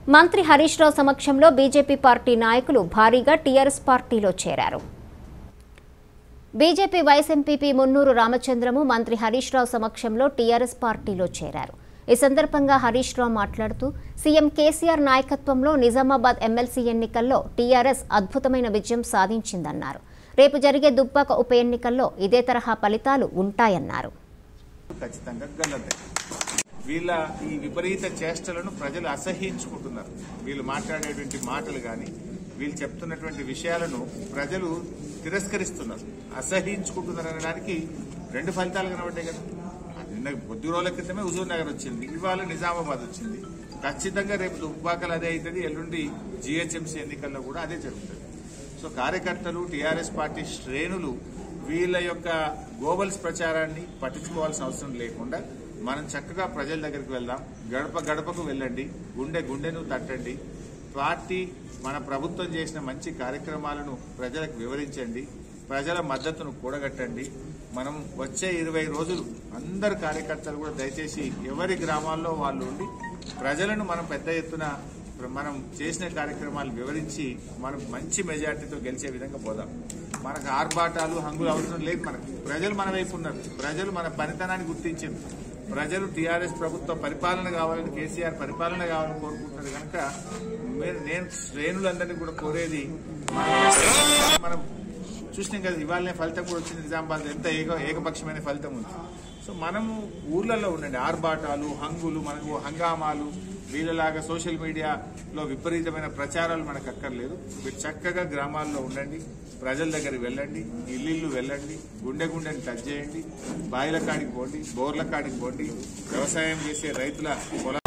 మంత్రి హరీష్ రావు సమక్షంలో BJP party నాయకులు భారీగా టీఆర్ఎస్ పార్టీలో చేరారు BJP vice MPP Munnuru Ramachandram మంత్రి హరీష్ రావు సమక్షంలో టీఆర్ఎస్ పార్టీలో చేరారు ఈ సందర్భంగా హరీష్ రావు మాట్లాడుతూ సీఎం కేసీఆర్ నాయకత్వంలో నిజామాబాద్ ఎమ్మెల్సీ ఎన్నికల్లో టీఆర్ఎస్ అద్భుతమైన విజయం సాధించిందన్నారు రేపు జరిగే దుబ్బాక ఉప ఎన్నికల్లో ఇదే తరహా ఫలితాలు ఉంటాయన్నారు ఖచ్చితంగా గల్లంతే వీళ్ళ ఈ విపరీత చేష్టలను ప్రజలు అసహ్యించుకుంటున్నారు వీళ్ళు మాట్లాడేటువంటి మాటలు కానీ వీళ్ళు చెప్తున్నటువంటి విషయాలను ప్రజలు తిరస్కరిస్తున్నారు అసహ్యించుకుంటున్నారు అనడానికి రెండు ఫలితాలు కనబడ్డాయి కదా నిన్న కొద్ది రోజుల క్రితమే హుజూర్ నగర్ వచ్చింది ఇవాళ నిజామాబాద్ వచ్చింది ఖచ్చితంగా రేపు దుబ్బాకలు అదే అవుతుంది ఎల్లుండి జీహెచ్ఎంసీ ఎన్నికల్లో కూడా అదే జరుగుతుంది సో కార్యకర్తలు టీఆర్ఎస్ పార్టీ శ్రేణులు వీళ్ళ యొక్క గోబల్స్ ప్రచారాన్ని పట్టించుకోవాల్సిన అవసరం లేకుండా మనం చక్కగా ప్రజల దగ్గరికి వెళ్దాం గడప గడపకు వెళ్ళండి గుండె గుండెను తట్టండి పార్టీ మన ప్రభుత్వం చేసిన మంచి కార్యక్రమాలను ప్రజలకు వివరించండి ప్రజల మద్దతును కూడగట్టండి మనం వచ్చే ఇరవై రోజులు అందరు కార్యకర్తలు కూడా దయచేసి ఎవరి గ్రామాల్లో వాళ్ళు ఉండి ప్రజలను మనం పెద్ద ఎత్తున మనం చేసిన కార్యక్రమాలు వివరించి మనం మంచి మెజార్టీతో గెలిచే విధంగా పోదాం మనకు ఆర్భాటాలు హంగులు అవసరం లేదు మనకు ప్రజలు మన వైపు ఉన్నారు ప్రజలు మన పనితనాన్ని గుర్తించారు ప్రజలు టీఆర్ఎస్ ప్రభుత్వ పరిపాలన కావాలని కేసీఆర్ పరిపాలన కావాలని కోరుకుంటున్నారు కనుక మీరు నేను శ్రేణులందరినీ కూడా కోరేది మనం- మనం చూసినాం కదా ఇవాళనే ఫలితం కూడా వచ్చింది నిజామాబాద్ ఎంత ఏక ఏకపక్షమైన ఫలితం ఉంది సో మనము ఊర్లలో ఉండండి ఆర్భాటాలు హంగులు మనకు హంగామాలు వీళ్ళలాగా సోషల్ మీడియాలో విపరీతమైన ప్రచారాలు మనకు అక్కర్లేదు మీరు చక్కగా గ్రామాల్లో ఉండండి ప్రజల దగ్గరికి వెళ్ళండి ఇల్లు వెళ్ళండి గుండె గుండెని టచ్ చేయండి బాయిల కాడికి పోండి బోర్ల కాడికి పోండి వ్యవసాయం చేసే రైతుల పొలాల